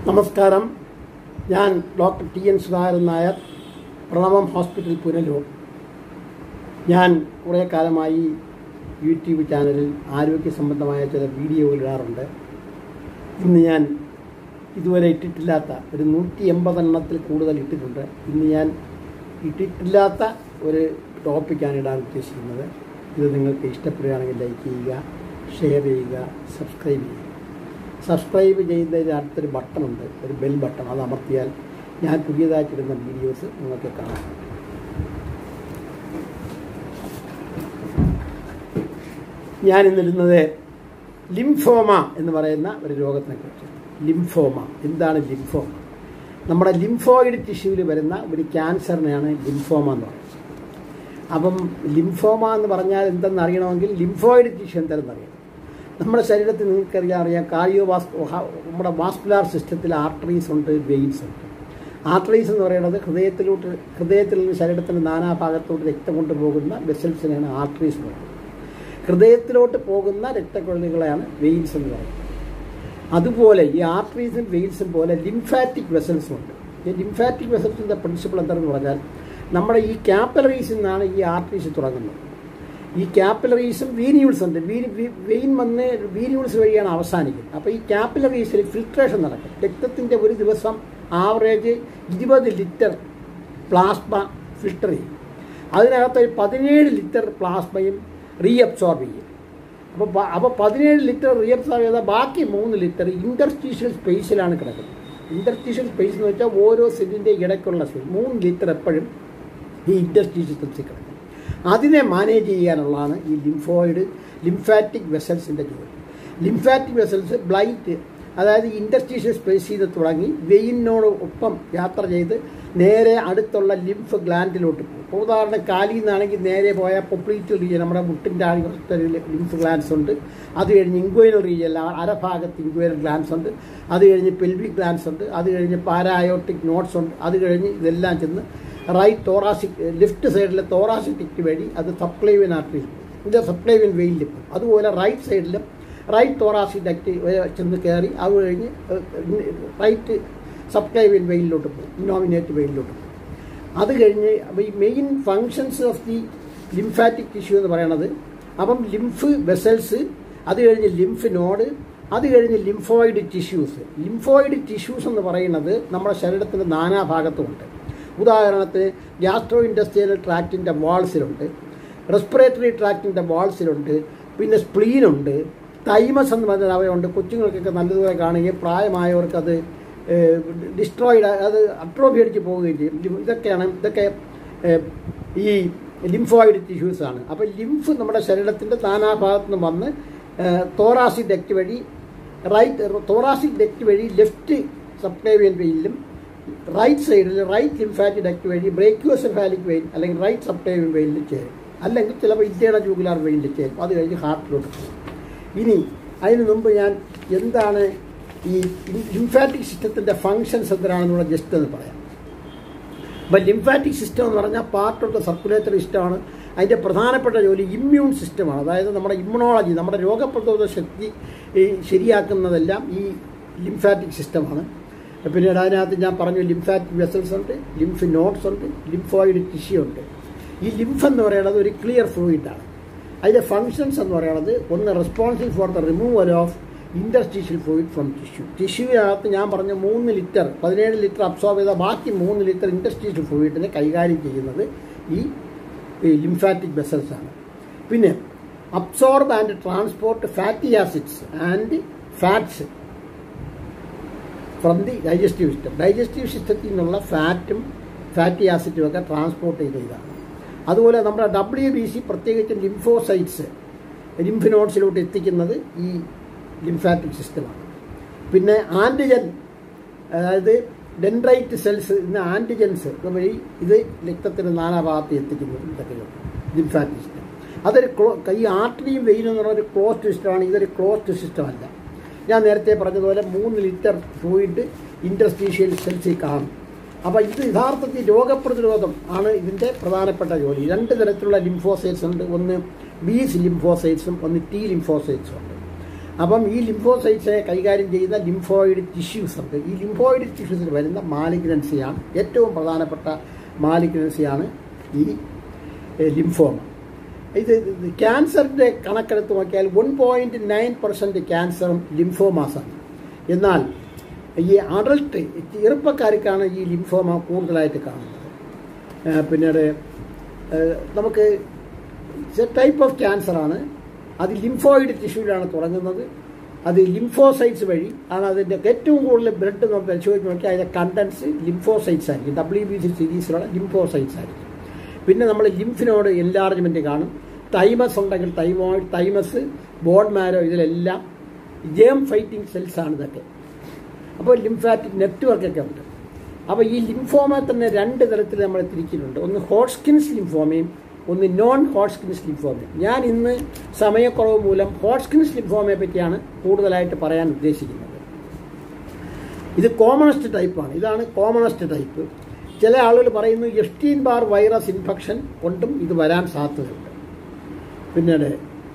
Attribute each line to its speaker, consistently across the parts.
Speaker 1: നമസ്കാരം ഞാൻ doctor T N Sudhakaran Nair Pranavam hospital Punalur ഞാൻ കുറേ കാലമായി യൂട്യൂബ് ചാനലിൽ ആരോഗ്യ സംബന്ധമായ ചില വീഡിയോകൾ ഇടാറുണ്ട് ഇന്ന് ഞാൻ ഇതുവരെ ഇട്ടിട്ടില്ലാത്ത ഒരു നൂറ്റി എൺപതെണ്ണത്തിൽ കൂടുതൽ ഇട്ടിട്ടുണ്ട് ഇന്ന് ഞാൻ ഇട്ടിട്ടില്ലാത്ത ഒരു ടോപ്പിക്കാണ് ഇടാൻ ഉദ്ദേശിക്കുന്നത് ഇത് നിങ്ങൾക്ക് ഇഷ്ടപ്പെടുകയാണെങ്കിൽ ലൈക്ക് ചെയ്യുക ഷെയർ ചെയ്യുക സബ്സ്ക്രൈബ് ചെയ്യുക സബ്സ്ക്രൈബ് ചെയ്യുന്നതിന് അടുത്തൊരു ബട്ടണുണ്ട് ഒരു ബെൽ ബട്ടൺ അത് അമർത്തിയാൽ ഞാൻ പുതിയതായിട്ടിടുന്ന വീഡിയോസ് നിങ്ങൾക്ക് കാണാം ഞാൻ ഇന്നിരുന്നത് ലിംഫോമ എന്ന് പറയുന്ന ഒരു രോഗത്തിനെ കുറിച്ച് ലിംഫോമ എന്താണ് ലിംഫോമ നമ്മുടെ ലിംഫോയിഡ് ടിഷ്യൂവിൽ വരുന്ന ഒരു ക്യാൻസറിനെയാണ് ലിംഫോമ എന്ന് പറയുന്നത് അപ്പം ലിംഫോമ എന്ന് പറഞ്ഞാൽ എന്തെന്ന് അറിയണമെങ്കിൽ ലിംഫോയിഡ് ടിഷ്യൂ എന്താണെന്ന് അറിയണം നമ്മുടെ ശരീരത്തിൽ നിങ്ങൾക്കറിയാം അറിയാം കാർഡിയോ വാസ് നമ്മുടെ വാസ്കുലാർ സിസ്റ്റത്തിൽ ആർട്ടറീസ് ഉണ്ട് വെയിൻസ് ഉണ്ട് ആർട്ടറീസ് എന്ന് പറയുന്നത് ഹൃദയത്തിലോട്ട് ഹൃദയത്തിൽ നിന്ന് ശരീരത്തിൻ്റെ നാനാഭാഗത്തോട്ട് രക്തം കൊണ്ടുപോകുന്ന വെസൽസിനെയാണ് ആർട്ടറീസ് എന്ന് പറയുന്നത് ഹൃദയത്തിലോട്ട് പോകുന്ന രക്തക്കൊഴലുകളെയാണ് വെയിൻസ് എന്ന് പറയുന്നത് അതുപോലെ ഈ ആർട്ടറീസും വെയിൻസും പോലെ ലിംഫാറ്റിക് വെസൽസും ഉണ്ട് ഈ ലിംഫാറ്റിക് വെസൽസിൻ്റെ പ്രിൻസിപ്പിൾ എന്താണെന്ന് പറഞ്ഞാൽ നമ്മുടെ ഈ ക്യാപ്പിലറീസിൽ നിന്നാണ് ഈ ആർട്ടറീസ് തുടങ്ങുന്നത് ഈ ക്യാപ്പിലറീസും വീനിയൂൾസ് ഉണ്ട് വെയിൻ വന്ന് വീനിയൂൾസ് വഴിയാണ് അവസാനിക്കുന്നത് അപ്പോൾ ഈ ക്യാപ്പിലറീസിൽ ഫിൽട്രേഷൻ നടക്കും രക്തത്തിൻ്റെ ഒരു ദിവസം ആവറേജ് ഇരുപത് ലിറ്റർ പ്ലാസ്മ ഫിൽട്ടർ ചെയ്യും അതിനകത്ത് ഒരു പതിനേഴ് ലിറ്റർ പ്ലാസ്മയും റീഅബ്സോർബ് ചെയ്യും അപ്പോൾ അപ്പോൾ പതിനേഴ് ലിറ്റർ റീഅബ്സോർബ് ചെയ്താൽ ബാക്കി മൂന്ന് ലിറ്റർ ഇൻ്റർസ്റ്റീഷ്യൽ സ്പേസിലാണ് കിടക്കുന്നത് ഇൻ്റർസ്റ്റീഷ്യൽ സ്പേസ് എന്ന് വെച്ചാൽ ഓരോ സെല്ലിൻ്റെ ഇടയ്ക്കുള്ള സ്പേസ് മൂന്ന് ലിറ്റർ എപ്പോഴും ഈ ഇൻ്റർസ്റ്റീഷ്യൽ സ്പേസിൽ കിടക്കും അതിനെ മാനേജ് ചെയ്യാനുള്ളതാണ് ഈ ലിംഫോയിഡ് ലിംഫാറ്റിക് വെസൽസിൻ്റെ ജോലി ലിംഫാറ്റിക് വെസൽസ് ബ്ലൈറ്റ് അതായത് ഇൻഡസ്ട്രീഷ്യൽ സ്പേസിൽ നിന്ന് തുടങ്ങി വെയിനോട് ഒപ്പം യാത്ര ചെയ്ത് നേരെ അടുത്തുള്ള ലിംഫ് ഗ്ലാൻഡിലോട്ട് പോകും ഇപ്പോൾ ഉദാഹരണം കാലിൽ നിന്നാണെങ്കിൽ നേരെ പോയാൽ പൊപ്ലീറ്റൽ റീജിയൻ നമ്മുടെ മുട്ടിൻ്റെ ആഴ്വശത്തിൽ ലിംഫ് ഗ്ലാൻസ് ഉണ്ട് അത് കഴിഞ്ഞ് ഇൻക്വൈനൽ റീജിയൻ അരഭാഗത്ത് ഇൻക്വൈനൽ ഗ്ലാൻസ് ഉണ്ട് അത് കഴിഞ്ഞ് പെൽവിക് ഗ്ലാൻസ് ഉണ്ട് അത് കഴിഞ്ഞ് പാരായോട്ടിക് നോട്ട്സ് ഉണ്ട് അത് കഴിഞ്ഞ് ഇതെല്ലാം ചെന്ന് റൈറ്റ് തോറാസിക് ലെഫ്റ്റ് സൈഡിലെ തോറാസിക് ടിക്ക് വഴി അത് സപ്ലൈവിൻ ആർട്ടറി ഇത് സപ്ലൈവിൻ വെയിലിൽ പോകും അതുപോലെ റൈറ്റ് സൈഡിലും റൈറ്റ് തോറാസിക് ഡക്റ്റ് ചെന്ന് കയറി അത് കഴിഞ്ഞ് റൈറ്റ് സപ്ലൈവിൻ വെയിലിലോട്ട് പോകും നോമിനേറ്റ് വെയിലിലോട്ട് പോകും അത് കഴിഞ്ഞ് ഈ main functions of the lymphatic tissue എന്ന് പറയണത് അപ്പം ലിംഫ് വെസൽസ് അത് കഴിഞ്ഞ് ലിംഫ് നോഡ് അത് കഴിഞ്ഞ് ലിംഫോയിഡ് ടിഷ്യൂസ് ലിംഫോയിഡ് ടിഷ്യൂസ് എന്ന് പറയുന്നത് നമ്മുടെ ശരീരത്തിൻ്റെ നാനാഭാഗത്തുമുണ്ട് ഉദാഹരണത്തിന് ഗ്യാസ്ട്രോ ഇൻഡസ്ട്രിയൽ ട്രാക്റ്റിൻ്റെ വാൾസിലുണ്ട് റെസ്പിറേറ്ററി ട്രാക്റ്റിൻ്റെ വാൾസിലുണ്ട് പിന്നെ സ്പ്ലീനുണ്ട് തൈമസ് എന്ന് പറഞ്ഞ അവയുണ്ട് കൊച്ചുങ്ങൾക്കൊക്കെ നല്ലതുപോലെ കാണുകയും പ്രായമായവർക്ക് അത് ഡിസ്ട്രോയിഡ് അത് അട്രോഫി അടിച്ച് പോവുകയും ചെയ്യും ഇതൊക്കെയാണ് ഇതൊക്കെ ഈ ലിംഫോയിഡ് ടിഷ്യൂസാണ് അപ്പോൾ ലിംഫ് നമ്മുടെ ശരീരത്തിൻ്റെ നാനാഭാഗത്തു നിന്ന് വന്ന് തോറാസിക് ഡെക്റ്റ് വഴി റൈറ്റ് തോറാസിക് ഡെക്റ്റ് വഴി ലെഫ്റ്റ് സബ്ക്ലേവിയൻ വെയിനിലും റൈറ്റ് സൈഡിൽ റൈറ്റ് ലിംഫാറ്റിക് ഡക്റ്റ് വഴി ബ്രേക്യോസെഫാലിക് വെയിൻ അല്ലെങ്കിൽ റൈറ്റ് സബ്ക്ലേവിയൻ വെയിനിൽ ചേരും അല്ലെങ്കിൽ ചിലപ്പോൾ ഇന്ത്യയുടെ ജൂഗുലാർ വെയിനിൽ ചേരും അത് കഴിഞ്ഞ് ഹാർട്ടിലോട്ട് പോകും ഇനി അതിന് മുമ്പ് ഞാൻ എന്താണ് ഈ ലിംഫാറ്റിക് സിസ്റ്റത്തിൻ്റെ ഫങ്ഷൻസ് എന്തിനാണെന്നുള്ള ജസ്റ്റ് എന്ന് പറയാം അപ്പം ലിംഫാറ്റിക് സിസ്റ്റം എന്ന് പറഞ്ഞാൽ പാർട്ട് ഓഫ് ദ സർക്കുലേറ്ററി സിസ്റ്റമാണ് അതിൻ്റെ പ്രധാനപ്പെട്ട ജോലി ഇമ്മ്യൂൺ സിസ്റ്റമാണ് അതായത് നമ്മുടെ ഇമ്മ്യൂണോളജി നമ്മുടെ രോഗപ്രതിരോധ ശക്തി ശരിയാക്കുന്നതെല്ലാം ഈ ലിംഫാറ്റിക് സിസ്റ്റമാണ് പിന്നീട് അതിനകത്ത് ഞാൻ പറഞ്ഞു ലിംഫാറ്റിക് വെസൽസ് ഉണ്ട് ലിംഫ് നോട്ട്സ് ഉണ്ട് ലിംഫോയിഡ് ടിഷ്യൂ ഉണ്ട് ഈ ലിംഫ് എന്ന് പറയുന്നത് ഒരു ക്ലിയർ ഫ്ലൂയിഡാണ് അതിൻ്റെ ഫങ്ഷൻസ് എന്ന് പറയുന്നത് ഒന്ന് responsible for the removal of interstitial fluid from tissue ടിഷ്യൂവിനകത്ത് ഞാൻ പറഞ്ഞ മൂന്ന് ലിറ്റർ പതിനേഴ് ലിറ്റർ അബ്സോർബ് ചെയ്ത ബാക്കി മൂന്ന് ലിറ്റർ ഇൻഡസ്ട്രീഷ്യൽ ഫ്ലൂയിഡിനെ കൈകാര്യം ചെയ്യുന്നത് ഈ ലിംഫാറ്റിക് വെസൽസ് ആണ് പിന്നെ absorb and transport fatty acids and fats from the digestive system digestive സിസ്റ്റത്തിൽ നിന്നുള്ള ഫാറ്റും ഫാറ്റി ആസിഡും ഒക്കെ ട്രാൻസ്പോർട്ട് ചെയ്ത ഇതാണ് അതുപോലെ നമ്മുടെ ഡബ്ല്യു ബി സി പ്രത്യേകിച്ചും ലിംഫോസൈറ്റ്സ് ലിംഫ് നോട്ട്സിലോട്ട് എത്തിക്കുന്നത് ഈ ലിംഫാറ്റിക് സിസ്റ്റമാണ് പിന്നെ ആൻറ്റിജൻ അതായത് ഡെൻഡ്രൈറ്റ് സെൽസ് ഇന്ന് ആൻറ്റിജൻസ് വഴി ഇത് രക്തത്തിന് നാനാഭാഗത്ത് എത്തിക്കുന്നു ഇതൊക്കെ ലിംഫാറ്റിക് സിസ്റ്റം അതൊരു ക്ലോ ഈ ആർട്ടറിയും വെയിനും എന്ന് പറഞ്ഞ ഒരു ക്ലോസ്ഡ് സിസ്റ്റമാണ് ഇതൊരു ക്ലോസ്ഡ് സിസ്റ്റം അല്ല ഞാൻ നേരത്തെ പറഞ്ഞതുപോലെ മൂന്ന് ലിറ്റർ ഫ്ലൂയിഡ് ഇൻഡസ്ട്രീഷ്യൽ സെൽസിൽ കാണും അപ്പോൾ ഇത് യഥാർത്ഥത്തിൽ രോഗപ്രതിരോധം ആണ് ഇതിൻ്റെ പ്രധാനപ്പെട്ട ജോലി രണ്ട് തരത്തിലുള്ള ലിംഫോസൈറ്റ്സ് ഉണ്ട് ഒന്ന് ബീസ് ലിംഫോസൈറ്റ്സും ഒന്ന് ടി ലിംഫോസൈറ്റ്സും ഉണ്ട് അപ്പം ഈ ലിംഫോസൈറ്റ്സിനെ കൈകാര്യം ചെയ്യുന്ന ലിംഫോയിഡ് ടിഷ്യൂസ് ഉണ്ട് ഈ ലിംഫോയിഡ് ടിഷ്യൂസിൽ വരുന്ന മാലിഗ്നൻസിയാണ് ഏറ്റവും പ്രധാനപ്പെട്ട മാലിഗ്നൻസിയാണ് ഈ ലിംഫോമ ഇത് ക്യാൻസറിൻ്റെ കണക്കെടുത്ത് നോക്കിയാൽ വൺ പോയിൻറ്റ് നയൻ പെർസെൻറ്റ് ക്യാൻസറും ലിംഫോമാസാണ് എന്നാൽ ഈ അഡൾട്ട് ചെറുപ്പക്കാർക്കാണ് ഈ ലിംഫോമ കൂടുതലായിട്ട് കാണുന്നത് ആ, പിന്നീട് ആ, നമുക്ക് ടൈപ്പ് ഓഫ് ക്യാൻസറാണ് അത് ലിംഫോയിഡ് ടിഷ്യൂവിലാണ് തുടങ്ങുന്നത് അത് ലിംഫോസൈറ്റ്സ് വഴി ആണ് അതിൻ്റെ ഏറ്റവും കൂടുതൽ ബ്ലഡ് നമ്മൾ പരിശോധിച്ച് നോക്കിയാൽ അതിൻ്റെ കണ്ടൻസ് ലിംഫോസൈറ്റ്സ് ആയിരിക്കും ഡബ്ല്യു ബി സി സീരീസിലുള്ള ലിംഫോസൈറ്റ്സ് ആയിരിക്കും പിന്നെ നമ്മൾ ലിംഫിനോട് എൻലാർജ്മെൻറ്റ് കാണും തൈമസ് ഉണ്ടെങ്കിൽ തൈമോയിഡ് തൈമസ് ബോൺ മാരോ ഇതിലെല്ലാം ജേം ഫൈറ്റിംഗ് സെൽസ് ആണ് ഇതൊക്കെ അപ്പോൾ ലിംഫാറ്റിക് നെറ്റ്വർക്കൊക്കെ ഉണ്ട് അപ്പോൾ ഈ ലിംഫോമ തന്നെ രണ്ട് തരത്തിൽ നമ്മൾ തിരിച്ചിട്ടുണ്ട് ഒന്ന് ഹോട്ട്സ്കിൻസ് ലിംഫോമയും ഒന്ന് നോൺ ഹോട്ട്സ്കിൻസ് ലിംഫോമയും ഞാൻ ഇന്ന് സമയക്കുറവ് മൂലം ഹോട്ട്സ്കിൻസ് ലിംഫോമയെ പറ്റിയാണ് കൂടുതലായിട്ട് പറയാൻ ഉദ്ദേശിക്കുന്നത് ഇത് കോമണസ്റ്റ് ടൈപ്പാണ് ഇതാണ് കോമണസ്റ്റ് ടൈപ്പ് ചില ആളുകൾ പറയുന്നു എസ്റ്റീൻ ബാർ വൈറസ് ഇൻഫെക്ഷൻ കൊണ്ടും ഇത് വരാൻ സാധ്യതയുണ്ട് പിന്നീട്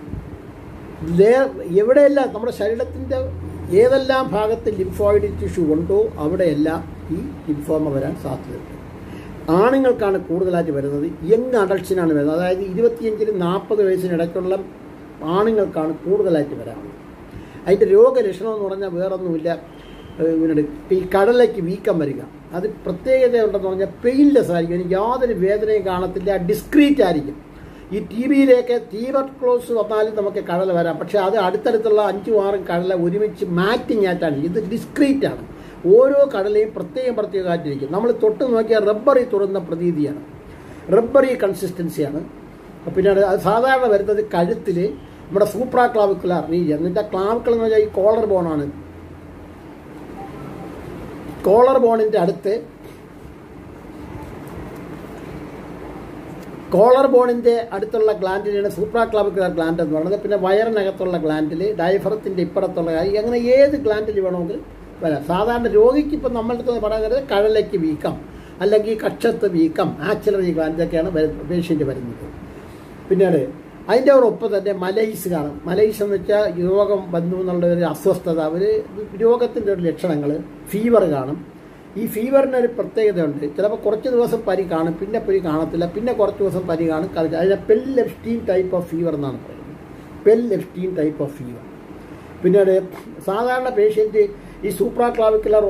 Speaker 1: ലേ- എവിടെയെല്ലാം നമ്മുടെ ശരീരത്തിൻ്റെ ഏതെല്ലാം ഭാഗത്ത് ലിംഫോയിഡ് ടിഷ്യൂ ഉണ്ടോ അവിടെയെല്ലാം ഈ ലിംഫോമ വരാൻ സാധ്യതയുണ്ട് ആണുങ്ങൾക്കാണ് കൂടുതലായിട്ട് വരുന്നത് യങ് അഡൾട്ട്സിനാണ് വരുന്നത് അതായത് ഇരുപത്തിയഞ്ചിനും നാൽപ്പത് വയസ്സിനിടയ്ക്കുള്ള ആണുങ്ങൾക്കാണ് കൂടുതലായിട്ട് വരാറുള്ളത് അതിൻ്റെ രോഗലക്ഷണം എന്ന് പറഞ്ഞാൽ വേറൊന്നുമില്ല ഏഹ് ഇവരുടെ ഈ കടലയ്ക്ക് വീക്കം വരിക അത് പ്രത്യേകത ഉണ്ടെന്ന് പറഞ്ഞാൽ പെയിൻലെസ് ആയിരിക്കും അതിന് യാതൊരു വേദനയും കാണത്തില്ല ഡിസ്ക്രീറ്റ് ആയിരിക്കും ഈ ടി വിയിലേക്ക് തീവർ ക്ലോസ് വന്നാലും നമുക്ക് കടല വരാം പക്ഷേ അത് അടുത്തടുത്തുള്ള അഞ്ചും ആറും കടല ഒരുമിച്ച് മാറ്റിങ് ആയിട്ടാണ് ഇത് ഡിസ്ക്രീറ്റ് ആണ് ഓരോ കടലയും പ്രത്യേകം പ്രത്യേകമായിട്ടിരിക്കും നമ്മൾ തൊട്ട് നോക്കിയാൽ റബ്ബറി തുറന്ന പ്രതീതിയാണ് റബ്ബറി കൺസിസ്റ്റൻസിയാണ് പിന്നെ അത് അത് സാധാരണ വരുന്നത് കഴുത്തിൽ നമ്മുടെ സൂപ്രാ ക്ലാവിക്കുലാർ റീജിയൻ എന്നിട്ട് ക്ലാവിക്കൽ എന്ന് പറഞ്ഞാൽ ഈ കോളർ ബോണാണ് കോളർ ബോണിൻ്റെ അടുത്ത് കോളർ ബോണിൻ്റെ അടുത്തുള്ള ഗ്ലാൻഡിനെയാണ് സൂപ്രാ ക്ലാവിക്കുലർ ഗ്ലാൻഡ് എന്ന് പറയുന്നത് പിന്നെ വയറിനകത്തുള്ള ഗ്ലാൻഡിൽ ഡയഫറത്തിൻ്റെ ഇപ്പുറത്തുള്ള ഈ അങ്ങനെ ഏത് ഗ്ലാൻഡിൽ വേണമെങ്കിലും വരാം സാധാരണ രോഗിക്ക് ഇപ്പം നമ്മളുടെ അടുത്ത് പറയുന്നത് കഴലയ്ക്ക് വീക്കം അല്ലെങ്കിൽ കക്ഷത്ത് വീക്കം ആക്സിലറി ഗ്ലാൻഡ് ഇതൊക്കെയാണ് പേഷ്യൻ്റ് വരുന്നത് പിന്നീട് അതിൻ്റെ ഒപ്പം തന്നെ മലൈസ് കാണും മലൈസ് എന്ന് വെച്ചാൽ രോഗം വന്നു എന്നുള്ള ഒരു അസ്വസ്ഥത അവർ രോഗത്തിൻ്റെ ഒരു ലക്ഷണങ്ങൾ ഫീവർ കാണും ഈ ഫീവറിന് ഒരു പ്രത്യേകതയുണ്ട് ചിലപ്പോൾ കുറച്ച് ദിവസം പനി കാണും പിന്നെ പനി കാണത്തില്ല പിന്നെ കുറച്ച് ദിവസം പനി കാണും കളി അതിനെ പെൽ ലെഫ്റ്റീൻ ടൈപ്പ് ഓഫ് ഫീവർ എന്നാണ് പറയുന്നത് പെൽ ലെഫ്റ്റീൻ ടൈപ്പ് ഓഫ് ഫീവർ പിന്നീട് സാധാരണ പേഷ്യൻ്റ് ഈ സൂപ്രാ ക്ലാവിക്കുലർ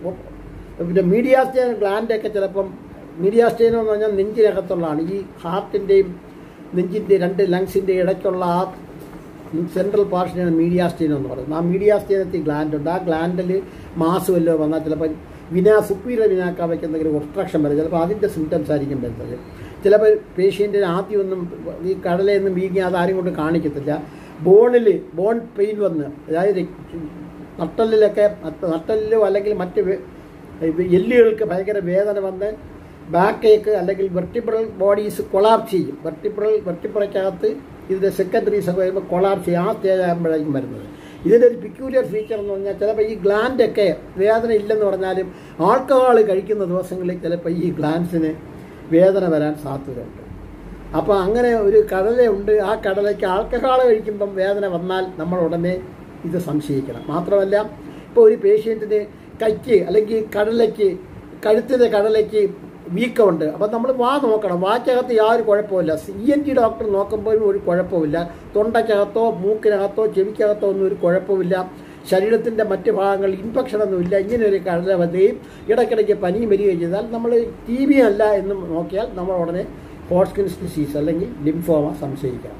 Speaker 1: പിന്നെ മീഡിയാസ്റ്റൈൻ ഗ്ലാൻഡൊക്കെ ചിലപ്പം മീഡിയാസ്റ്റൈൻ എന്ന് പറഞ്ഞാൽ നെഞ്ചിനകത്തുള്ളതാണ് ഈ ഹാർട്ടിൻ്റെയും നെഞ്ചിൻ്റെ രണ്ട് ലങ്സിൻ്റെ ഇടയ്ക്കുള്ള ആ സെൻട്രൽ പാർഷനാണ് മീഡിയാസ്റ്റൈൻ എന്ന് പറയുന്നത് ആ മീഡിയാസ്റ്റൈനത്തിൽ ഗ്ലാൻഡ് ഉണ്ട് ആ ഗ്ലാൻഡിൽ മാസ് വല്ലതും വന്നാൽ ചിലപ്പോൾ വിനാ സുപ്പീരിയർ വിനാക്കാവയ്ക്ക് എന്തെങ്കിലും ഒബ്സ്ട്രക്ഷൻ വരും ചിലപ്പോൾ അതിൻ്റെ സിംറ്റംസ് ആയിരിക്കും വരുന്നത് ചിലപ്പോൾ പേഷ്യൻറ്റിന് ആദ്യമൊന്നും ഈ കടലയൊന്നും വീങ്ങി അത് ആരും കൊണ്ട് കാണിക്കത്തില്ല ബോണിൽ ബോൺ പെയിൻ വന്ന് അതായത് നട്ടലിലൊക്കെ നട്ടലിലോ അല്ലെങ്കിൽ മറ്റ് വേ- എല്ലുകൾക്ക് ഭയങ്കര വേദന വന്ന് ബാക്ക് ഏക്ക് അല്ലെങ്കിൽ വെർട്ടിബ്രൽ ബോഡീസ് കൊളാപ്സ് ചെയ്യും വെർട്ടിബ്രൽ വെർട്ടിബ്രയ്ക്കകത്ത് ഇതിൻ്റെ സെക്കൻഡറീസ് ഒക്കെ വരുമ്പോൾ കൊളാപ്സ് ചെയ്യും ആ സ്റ്റേജ് ആകുമ്പോഴായിരിക്കും വരുന്നത് ഇതിൻ്റെ ഒരു പിക്യൂലിയർ ഫീച്ചർ എന്ന് പറഞ്ഞാൽ ചിലപ്പോൾ ഈ ഗ്ലാൻഡൊക്കെ വേദന ഇല്ലെന്ന് പറഞ്ഞാലും ആൾക്കഹോൾ കഴിക്കുന്ന ദിവസങ്ങളിൽ ചിലപ്പോൾ ഈ ഗ്ലാൻസിന് വേദന വരാൻ സാധ്യതയുണ്ട് അപ്പോൾ അങ്ങനെ ഒരു കടലയുണ്ട് ആ കടലയ്ക്ക് ആൾക്കഹോൾ കഴിക്കുമ്പം വേദന വന്നാൽ നമ്മൾ ഉടനെ ഇത് സംശയിക്കണം മാത്രമല്ല ഇപ്പോൾ ഒരു പേഷ്യൻറ്റിന് കൈക്ക് അല്ലെങ്കിൽ കടലയ്ക്ക് കഴുത്തിൻ്റെ കടലയ്ക്ക് വീക്കമുണ്ട് അപ്പം നമ്മൾ വാ നോക്കണം വാക്കകത്ത് യാതൊരു കുഴപ്പമില്ല സി എൻ ടി ഡോക്ടർ നോക്കുമ്പോഴും ഒരു കുഴപ്പമില്ല തൊണ്ടയ്ക്കകത്തോ മൂക്കിനകത്തോ ചെവിക്കകത്തോ ഒന്നും ഒരു കുഴപ്പമില്ല ശരീരത്തിൻ്റെ മറ്റ് ഭാഗങ്ങളിൽ ഇൻഫെക്ഷനൊന്നുമില്ല ഇങ്ങനെ ഒരു കടല വരികയും ഇടയ്ക്കിടയ്ക്ക് പനിയും വരികയും ചെയ്താൽ നമ്മൾ ടി ബി അല്ല എന്ന് നോക്കിയാൽ നമ്മൾ ഉടനെ ഹോട്ട്സ്കിൻസ് ഡിസീസ് അല്ലെങ്കിൽ ലിംഫോമ സംശയിക്കാം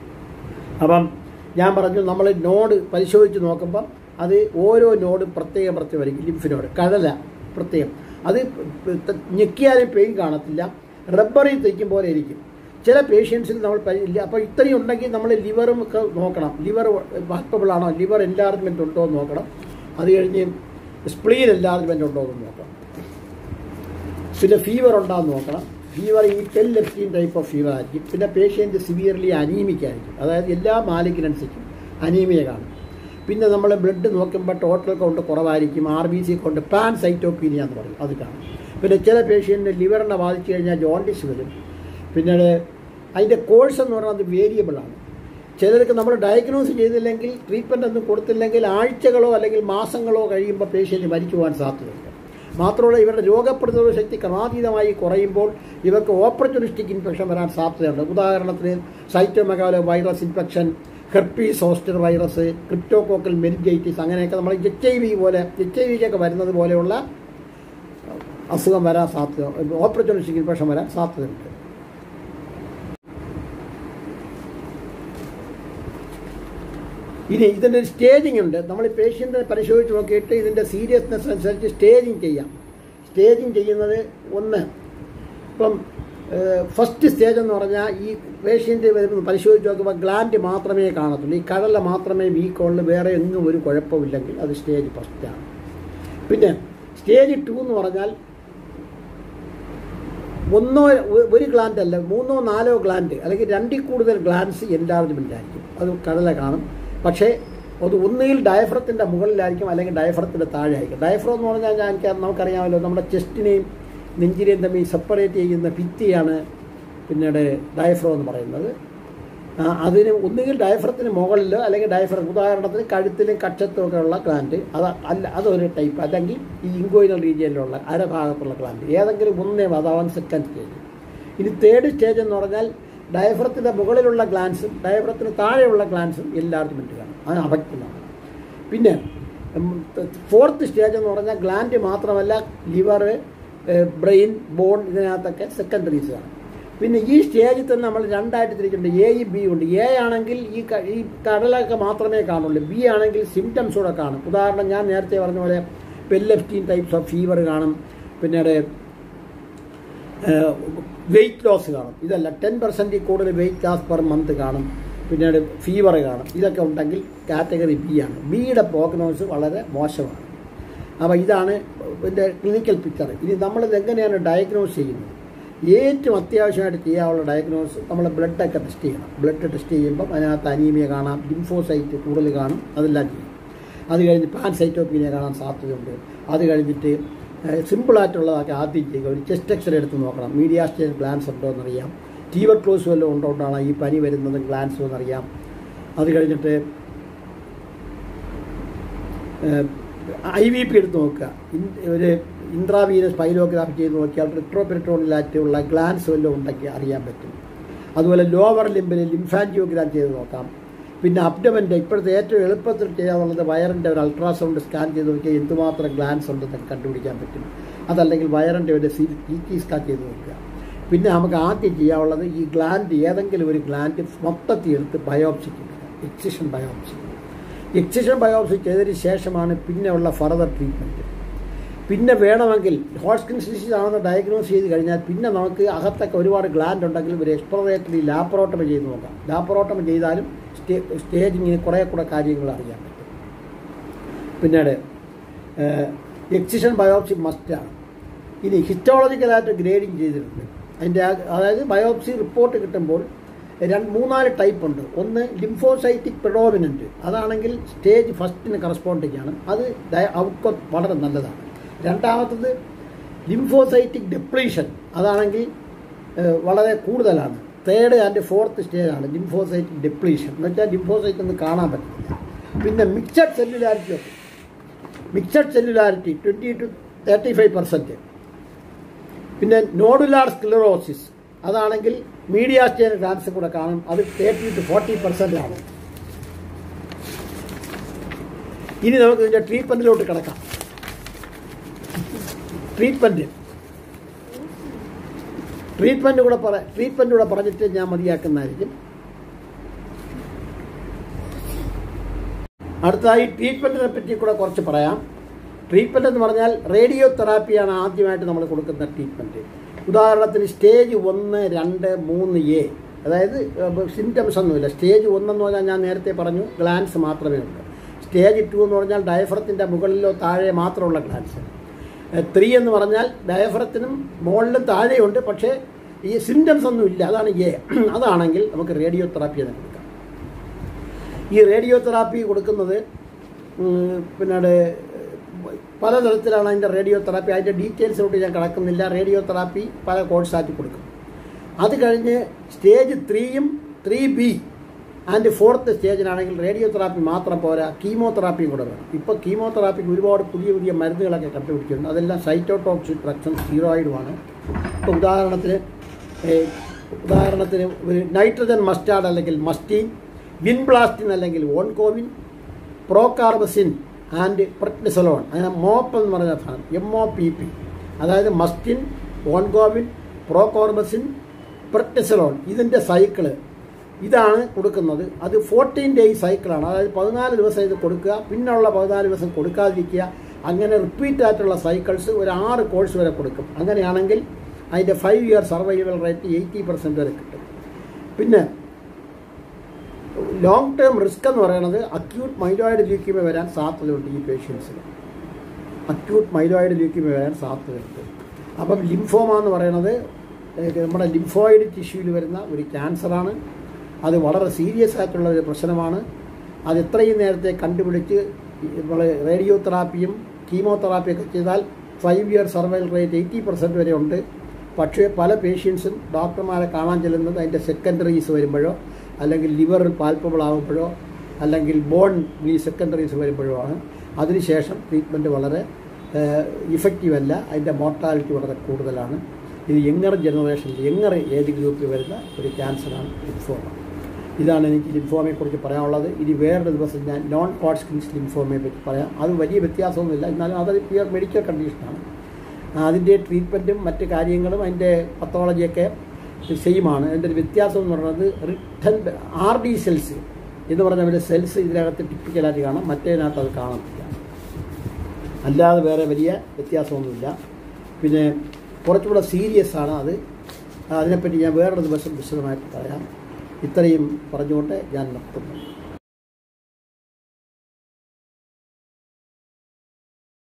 Speaker 1: അപ്പം ഞാൻ പറഞ്ഞു നമ്മൾ നോഡ് പരിശോധിച്ച് നോക്കുമ്പം അത് ഓരോ നോഡും പ്രത്യേകം പ്രത്യേകം ആയിരിക്കും ലിംഫ് നോഡ് കടല പ്രത്യേകം അത് ത- ഞെക്കിയാലും പെയിൻ കാണത്തില്ല റബ്ബറിൽ തയ്ക്കും പോലെ ഇരിക്കും ചില പേഷ്യൻസിൽ നമ്മൾ പരി- ഇല്ല അപ്പോൾ ഇത്രയും ഉണ്ടെങ്കിൽ നമ്മൾ ലിവറും ഒക്കെ നോക്കണം ലിവർ വാക്കബിൾ ആണോ ലിവർ എൻലാർജ്മെൻ്റ് ഉണ്ടോ എന്ന് നോക്കണം അത് കഴിഞ്ഞ് സ്പ്ലീൻ എൻലാർജ്മെൻ്റ് ഉണ്ടോ എന്ന് നോക്കണം പിന്നെ ഫീവർ ഉണ്ടാകുന്ന നോക്കണം ഫീവർ ഈ ടെൽ ലെഫ്റ്റീൻ ടൈപ്പ് ഓഫ് ഫീവർ ആയിരിക്കും പിന്നെ പേഷ്യൻ്റ് സിവിയർലി അനീമിക് ആയിരിക്കും അതായത് എല്ലാ മാലിഗ്നൻസിക്കും അനീമിയ കാണും പിന്നെ നമ്മൾ ബ്ലഡ് നോക്കുമ്പോൾ ടോട്ടൽ കൗണ്ട് കുറവായിരിക്കും R B C count pancytopenia എന്ന് പറയും അത് കാണും പിന്നെ ചില പേഷ്യൻ്റ് ലിവറിനെ ബാധിച്ചു കഴിഞ്ഞാൽ ജോണ്ടിസ് വരും പിന്നീട് അതിൻ്റെ കോഴ്സ് എന്ന് പറയുന്നത് വേരിയബിളാണ് ചിലർക്ക് നമ്മൾ ഡയഗ്നോസ് ചെയ്തില്ലെങ്കിൽ ട്രീറ്റ്മെൻ്റ് ഒന്നും കൊടുത്തില്ലെങ്കിൽ ആഴ്ചകളോ അല്ലെങ്കിൽ മാസങ്ങളോ കഴിയുമ്പോൾ പേഷ്യൻ്റ് മരിച്ചു പോകാൻ സാധ്യതയുണ്ട് മാത്രമല്ല ഇവരുടെ രോഗപ്രതിരോധ ശക്തി ക്രമാതീതമായി കുറയുമ്പോൾ ഇവർക്ക് ഓപ്പർച്യൂണിസ്റ്റിക് ഇൻഫെക്ഷൻ വരാൻ സാധ്യതയുണ്ട് ഉദാഹരണത്തിന് cytomegalo virus infection herpes zoster virus cryptococcal meningitis അങ്ങനെയൊക്കെ നമ്മൾ എച്ച് ഐ വി പോലെ എച്ച് ഐ വിക്കൊക്കെ വരുന്നത് പോലെയുള്ള അസുഖം വരാൻ സാധ്യത ഓപ്പർച്യൂണിസ്റ്റിക് ഇൻഫെക്ഷൻ വരാൻ സാധ്യതയുണ്ട് ഇനി ഇതിൻ്റെ ഒരു സ്റ്റേജിംഗ് ഉണ്ട് നമ്മൾ ഈ പേഷ്യൻറ്റിനെ പരിശോധിച്ച് നോക്കിയിട്ട് ഇതിൻ്റെ സീരിയസ്നെസ് അനുസരിച്ച് സ്റ്റേജിങ് ചെയ്യാം സ്റ്റേജിങ് ചെയ്യുന്നത് ഒന്ന് ഇപ്പം ഫസ്റ്റ് സ്റ്റേജ് എന്ന് പറഞ്ഞാൽ ഈ പേഷ്യൻ്റ് വരുമ്പോൾ പരിശോധിച്ച് നോക്കുമ്പോൾ ഗ്ലാൻഡ് മാത്രമേ കാണത്തുള്ളൂ ഈ കടല മാത്രമേ വീക്കുള്ളൂ വേറെ എങ്ങും ഒരു കുഴപ്പമില്ലെങ്കിൽ അത് സ്റ്റേജ് ഫസ്റ്റാണ് പിന്നെ സ്റ്റേജ് ടു എന്ന് പറഞ്ഞാൽ ഒന്നോ ഒ- ഒരു ഗ്ലാൻഡ് അല്ല മൂന്നോ നാലോ ഗ്ലാൻഡ് അല്ലെങ്കിൽ രണ്ടിൽ കൂടുതൽ ഗ്ലാൻസ് എൻലാർജ്മെൻ്റ് ആയിരിക്കും അത് കടല കാണും പക്ഷേ അത് ഒന്നുകിൽ ഡയഫ്രത്തിൻ്റെ മുകളിലായിരിക്കും അല്ലെങ്കിൽ ഡയഫ്രത്തിൻ്റെ താഴെ ആയിരിക്കും ഡയഫ്രം എന്ന് പറഞ്ഞാൽ ഞാൻ എനിക്ക് നമുക്കറിയാമല്ലോ നമ്മുടെ ചെസ്റ്റിനെയും നെഞ്ചിനെയും തമ്മിൽ സെപ്പറേറ്റ് ചെയ്യുന്ന ഭിത്തിയാണ് പിന്നീട് ഡയഫ്രം എന്ന് പറയുന്നത് ആ, അതിന് ഒന്നുകിൽ ഡയഫ്രത്തിന് മുകളിലോ അല്ലെങ്കിൽ ഡയഫ്രം ഉദാഹരണത്തിന് കഴുത്തിലും കക്ഷത്തും ഒക്കെ ഉള്ള ഗ്ലാൻഡ് അത് അല്ല അതൊരു ടൈപ്പ് അല്ലെങ്കിൽ ഈ ഇങ്കോയിനൽ റീജിയനിലുള്ള അരഭാഗത്തുള്ള ഗ്ലാൻഡ് ഏതെങ്കിലും ഒന്നേ അതാവാൻ സെക്കൻഡ് സ്റ്റേജ് ഇനി തേർഡ് സ്റ്റേജ് എന്ന് പറഞ്ഞാൽ ഡയഫ്രത്തിൻ്റെ മുകളിലുള്ള ഗ്ലാൻസും ഡയഫ്രത്തിന് താഴെയുള്ള ഗ്ലാൻസും എൻലാർജ്മെൻറ്റ് കാണും അത് അഫക്റ്റുന്നതാണ് പിന്നെ ഫോർത്ത് സ്റ്റേജ് എന്ന് പറഞ്ഞാൽ ഗ്ലാൻഡ് മാത്രമല്ല ലിവർ ബ്രെയിൻ ബോൺ ഇതിനകത്തൊക്കെ സെക്കൻഡറീസ് ആണ് പിന്നെ ഈ സ്റ്റേജിൽ തന്നെ നമ്മൾ രണ്ടായിട്ട് തിരിച്ചിട്ടുണ്ട് എയും ബി ഉണ്ട് എ ആണെങ്കിൽ ഈ ക- ഈ കടലൊക്കെ മാത്രമേ കാണുള്ളൂ ബി ആണെങ്കിൽ സിംറ്റംസ് കൂടെ കാണും ഉദാഹരണം ഞാൻ നേരത്തെ പറഞ്ഞ പോലെ പെല്ലെഫ്റ്റീൻ ടൈപ്സ് ഓഫ് ഫീവർ കാണും പിന്നീട് വെയിറ്റ് ലോസ് കാണും ഇതല്ല ടെൻ പെർസെൻറ്റിൽ കൂടുതൽ വെയിറ്റ് ലോസ് പെർ മന്ത് കാണും പിന്നീട് ഫീവർ കാണും ഇതൊക്കെ ഉണ്ടെങ്കിൽ കാറ്റഗറി ബി ആണ് ബിയുടെ പ്രോഗ്നോസ് വളരെ മോശമാണ് അപ്പോൾ ഇതാണ് ഇതിൻ്റെ ക്ലിനിക്കൽ പിക്ചർ ഇനി നമ്മളിത് എങ്ങനെയാണ് ഡയഗ്നോസ് ചെയ്യുന്നത് ഏറ്റവും അത്യാവശ്യമായിട്ട് ചെയ്യാനുള്ള ഡയഗ്നോസ് നമ്മൾ ബ്ലഡൊക്കെ ടെസ്റ്റ് ചെയ്യണം ബ്ലഡ് ടെസ്റ്റ് ചെയ്യുമ്പം അതിനകത്ത് അനീമിയ കാണാം ലിംഫോസൈറ്റ് കൂടുതൽ കാണും അതെല്ലാം ചെയ്യും അത് കഴിഞ്ഞ് പാൻസൈറ്റോപ്പീനിയ കാണാൻ സാധ്യതയുണ്ട് അത് കഴിഞ്ഞിട്ട് സിമ്പിളായിട്ടുള്ളതൊക്കെ ആദ്യം ചെയ്യുക ഒരു ചെസ്റ്റ് എക്സ്റേ എടുത്ത് നോക്കണം മീഡിയാസ്റ്റേൻ ഗ്ലാൻസ് ഉണ്ടോ എന്നറിയാം ടീവർ ക്ലോസ് വല്ലതും ഉണ്ടോ കൊണ്ടാണ് ഈ പനി വരുന്നത് ഗ്ലാൻസോ എന്നറിയാം അത് കഴിഞ്ഞിട്ട് ഐ വി പി എടുത്ത് നോക്കുക ഇൻ- ഒരു ഇൻട്രാവീനസ് പൈലോഗ്രാഫി ചെയ്ത് നോക്കിയാൽ റിട്രോപെരിറ്റോണിലായിട്ടുള്ള ഗ്ലാൻസ് വല്ലതും ഉണ്ടെങ്കിൽ അറിയാൻ പറ്റും അതുപോലെ ലോവർ ലിംബിൽ ലിംഫാൻജിയോഗ്രാം ചെയ്ത് നോക്കാം പിന്നെ അബ്ഡമൻ്റെ ഇപ്പോഴത്തെ ഏറ്റവും എളുപ്പത്തിൽ ചെയ്യാനുള്ളത് വയറിൻ്റെ ഒരു അൾട്രാസൗണ്ട് സ്കാൻ ചെയ്ത് നോക്കിയാൽ എന്തുമാത്രം ഗ്ലാൻസ് ഉണ്ടെന്ന് കണ്ടുപിടിക്കാൻ പറ്റും അതല്ലെങ്കിൽ വയറിൻ്റെ ഒരു സി ടി സ്കാൻ ചെയ്ത് നോക്കുക പിന്നെ നമുക്ക് ആദ്യം ചെയ്യാനുള്ളത് ഈ ഗ്ലാൻഡ് ഏതെങ്കിലും ഒരു ഗ്ലാൻഡ് മൊത്തത്തിൽ എടുത്ത് ബയോപ്സി ചെയ്യുക എക്സിഷൻ ബയോപ്സി എക്സിഷൻ ബയോപ്സി ചെയ്തതിന് ശേഷമാണ് പിന്നെ ഉള്ള ഫർദർ ട്രീറ്റ്മെൻറ്റ് പിന്നെ വേണമെങ്കിൽ ഹോട്ട്സ്കിൻ ഡിസീസ് ആണെന്ന് ഡയഗ്നോസ് ചെയ്ത് കഴിഞ്ഞാൽ പിന്നെ നമുക്ക് അകത്തൊക്കെ ഒരുപാട് ഗ്ലാൻഡ് ഉണ്ടെങ്കിൽ ഒരു എക്സ്പ്ലോറേറ്ററി ലാപ്പറോട്ടമി ചെയ്ത് നോക്കാം ലാപ്പറോട്ടമി ചെയ്താലും സ്റ്റേ സ്റ്റേജിങ്ങിന് കുറേ കൂടെ കാര്യങ്ങൾ അറിയാൻ പറ്റും പിന്നീട് എക്സിഷൻ ബയോപ്സി മസ്റ്റാണ് ഇനി ഹിസ്റ്റോളജിക്കലായിട്ട് ഗ്രേഡിങ് ചെയ്തിട്ടുണ്ട് അതിൻ്റെ ആ- അതായത് ബയോപ്സി റിപ്പോർട്ട് കിട്ടുമ്പോൾ രണ്ട് മൂന്നാല് ടൈപ്പ് ഉണ്ട് ഒന്ന് ലിംഫോസൈറ്റിക് പ്രിഡോമിനൻറ്റ് അതാണെങ്കിൽ സ്റ്റേജ് ഫസ്റ്റിന് കറസ്പോണ്ടിങ് ആണ് അത് ഔട്ട്കം വളരെ നല്ലതാണ് രണ്ടാമത്തത് ലിംഫോസൈറ്റിക് ഡെപ്ലീഷൻ അതാണെങ്കിൽ ഏഹ്, വളരെ കൂടുതലാണ് തേർഡ് ആൻഡ് ഫോർത്ത് സ്റ്റേജാണ് ലിംഫോസൈറ്റിക് ഡെപ്ലീഷൻ എന്ന് വെച്ചാൽ ലിംഫോസൈറ്റ് ഒന്നും കാണാൻ പറ്റില്ല പിന്നെ മിക്സഡ് സെല്ലുലാരിറ്റി ഒക്കെ mixed cellularity twenty to thirty five percent പിന്നെ നോഡുലാർ സ്ക്ലിറോസിസ് അതാണെങ്കിൽ മീഡിയാസ്റ്റേൻ ഗ്രാൻസ് കൂടെ കാണും അത് തേർട്ടി ടു ഫോർട്ടി പെർസെൻ്റ് ആണ് ഇനി നമുക്ക് ഇതിൻ്റെ ട്രീറ്റ്മെൻറ്റിലോട്ട് കിടക്കാം ട്രീറ്റ്മെൻറ്റ് ട്രീറ്റ്മെൻറ്റ് കൂടെ പറ ട്രീറ്റ്മെൻറ്റ് കൂടെ പറഞ്ഞിട്ട് ഞാൻ മതിയാക്കുന്നതായിരിക്കും അടുത്തതായി ട്രീറ്റ്മെൻറ്റിനെ പറ്റി കൂടെ കുറച്ച് പറയാം ട്രീറ്റ്മെൻറ്റ് എന്ന് പറഞ്ഞാൽ റേഡിയോ തെറാപ്പിയാണ് ആദ്യമായിട്ട് നമ്മൾ കൊടുക്കുന്ന ട്രീറ്റ്മെൻറ്റ് ഉദാഹരണത്തിന് സ്റ്റേജ് ഒന്ന് രണ്ട് മൂന്ന് എ അതായത് സിംറ്റംസ് ഒന്നുമില്ല സ്റ്റേജ് ഒന്നെന്ന് പറഞ്ഞാൽ ഞാൻ നേരത്തെ പറഞ്ഞു ഗ്ലാൻസ് മാത്രമേ ഉള്ളൂ സ്റ്റേജ് ടു എന്ന് പറഞ്ഞാൽ ഡയഫ്രത്തിൻ്റെ മുകളിലോ താഴെ മാത്രമുള്ള ഗ്ലാൻസ് ത്രീ എന്ന് പറഞ്ഞാൽ ഡയഫ്രത്തിനും മുകളിലും താഴെയുണ്ട് പക്ഷേ ഈ സിംറ്റംസ് ഒന്നും ഇല്ല അതാണ് എ അതാണെങ്കിൽ നമുക്ക് റേഡിയോ തെറാപ്പി തന്നെ കൊടുക്കാം ഈ റേഡിയോ തെറാപ്പി കൊടുക്കുന്നത് ഉം, പിന്നീട് പലതരത്തിലാണ് അതിൻ്റെ റേഡിയോ തെറാപ്പി അതിൻ്റെ ഡീറ്റെയിൽസിലോട്ട് ഞാൻ കിടക്കുന്നില്ല റേഡിയോ തെറാപ്പി പല കോഴ്സാക്കി കൊടുക്കും അത് കഴിഞ്ഞ് സ്റ്റേജ് ത്രീയും ത്രീ ബി ആൻഡ് ഫോർത്ത് സ്റ്റേജിനാണെങ്കിൽ റേഡിയോ തെറാപ്പി മാത്രം പോരാ കീമോതെറാപ്പിയും കൂടെ വേണം ഇപ്പോൾ കീമോതെറാപ്പിക്ക് ഒരുപാട് പുതിയ പുതിയ മരുന്നുകളൊക്കെ കണ്ടുപിടിച്ചിട്ടുണ്ട് അതെല്ലാം സൈറ്റോടോക്സിക് ഡ്രഗ്സും സ്റ്റീറോയിഡുമാണ് ഇപ്പോൾ ഉദാഹരണത്തിന് ഏഹ്, ഉദാഹരണത്തിന് ഒരു നൈട്രജൻ മസ്റ്റാർഡ് അല്ലെങ്കിൽ മസ്റ്റീൻ വിൻബ്ലാസ്റ്റിൻ അല്ലെങ്കിൽ ഓൺകോവിൻ പ്രോകാർബസിൻ ആൻഡ് പ്രറ്റ്നിസലോൺ അങ്ങനെ മോപ്പ് എന്ന് പറഞ്ഞ സാധനം എം ഒ പി പി അതായത് മസ്റ്റിൻ ഓൺകോവിൻ പ്രോകോർബസിൻ പ്രറ്റ്നിസലോൺ ഇതിൻ്റെ സൈക്കിള് ഇതാണ് കൊടുക്കുന്നത് അത് ഫോർട്ടീൻ ഡേയ്സ് സൈക്കിളാണ് അതായത് പതിനാല് ദിവസം ഇത് കൊടുക്കുക പിന്നുള്ള പതിനാല് ദിവസം കൊടുക്കാതിരിക്കുക അങ്ങനെ റിപ്പീറ്റ് ആയിട്ടുള്ള സൈക്കിൾസ് ഒരു ആറ് കോഴ്സ് വരെ കൊടുക്കും അങ്ങനെയാണെങ്കിൽ അതിൻ്റെ five year survival rate eighty percent വരെ കിട്ടും പിന്നെ ലോങ് ടേം റിസ്ക് എന്ന് പറയുന്നത് അക്യൂട്ട് മൈലോയിഡ് ലീക്യമ വരാൻ സാധ്യതയുണ്ട് ഈ പേഷ്യൻസിന് അക്യൂട്ട് മൈലോയിഡ് ലീക്യമ വരാൻ സാധ്യതയുണ്ട് അപ്പം ലിംഫോമ എന്ന് പറയുന്നത് ഏഹ്, നമ്മുടെ ലിംഫോയിഡ് ടിഷ്യൂവിൽ വരുന്ന ഒരു ക്യാൻസറാണ് അത് വളരെ സീരിയസ് ആയിട്ടുള്ള ഒരു പ്രശ്നമാണ് അത് എത്രയും നേരത്തെ കണ്ടുപിടിച്ച് നമ്മൾ റേഡിയോ തെറാപ്പിയും കീമോതെറാപ്പിയൊക്കെ ചെയ്താൽ five year survival rate eighty percent വരെ ഉണ്ട് പക്ഷേ പല പേഷ്യൻസും ഡോക്ടർമാരെ കാണാൻ ചെല്ലുന്നത് അതിൻ്റെ സെക്കൻഡറീസ് വരുമ്പോഴോ അല്ലെങ്കിൽ ലിവർ പാൽപ്പബിൾ ആകുമ്പോഴോ അല്ലെങ്കിൽ ബോൺ ഈ സെക്കൻഡറീസ് വരുമ്പോഴോ ആണ് അതിനുശേഷം ട്രീറ്റ്മെൻറ്റ് വളരെ ഇഫക്റ്റീവ് അല്ല അതിൻ്റെ മോർട്ടാലിറ്റി വളരെ കൂടുതലാണ് ഇത് യങ്ങർ ജനറേഷനിൽ യങ്ങർ ഏജ് ഗ്രൂപ്പിൽ വരുന്ന ഒരു ക്യാൻസറാണ് ലിംഫോമ ഇതാണ് എനിക്ക് ലിംഫോമയെക്കുറിച്ച് പറയാനുള്ളത് ഇനി വേറൊരു ദിവസം ഞാൻ നോൺ ഹോട്ട്സ്കിൻസ് ലിംഫോമയെ പറ്റി പറയാം അത് വലിയ വ്യത്യാസമൊന്നുമില്ല എന്നാലും അതൊരു പ്യുവർ മെഡിക്കൽ കണ്ടീഷനാണ് അതിൻ്റെ ട്രീറ്റ്മെൻറ്റും മറ്റ് കാര്യങ്ങളും അതിൻ്റെ പത്തോളജിയൊക്കെ സെയിമാണ് അതിൻ്റെ ഒരു വ്യത്യാസം എന്ന് പറയുന്നത് റിട്ടൺ ആർ ഡി സെൽസ് എന്ന് പറഞ്ഞ ഒരു സെൽസ് ഇതിനകത്ത് ടിപ്പിക്കലായിട്ട് കാണാം മറ്റേതിനകത്ത് അത് കാണത്തില്ല അല്ലാതെ വേറെ വലിയ വ്യത്യാസമൊന്നുമില്ല പിന്നെ കുറച്ചുകൂടെ സീരിയസ് ആണ് അത് അതിനെപ്പറ്റി ഞാൻ വേറൊരു ദിവസം വിശദമായിട്ട് പറയാം ഇത്രയും പറഞ്ഞുകൊണ്ട് ഞാൻ നിർത്തുന്നു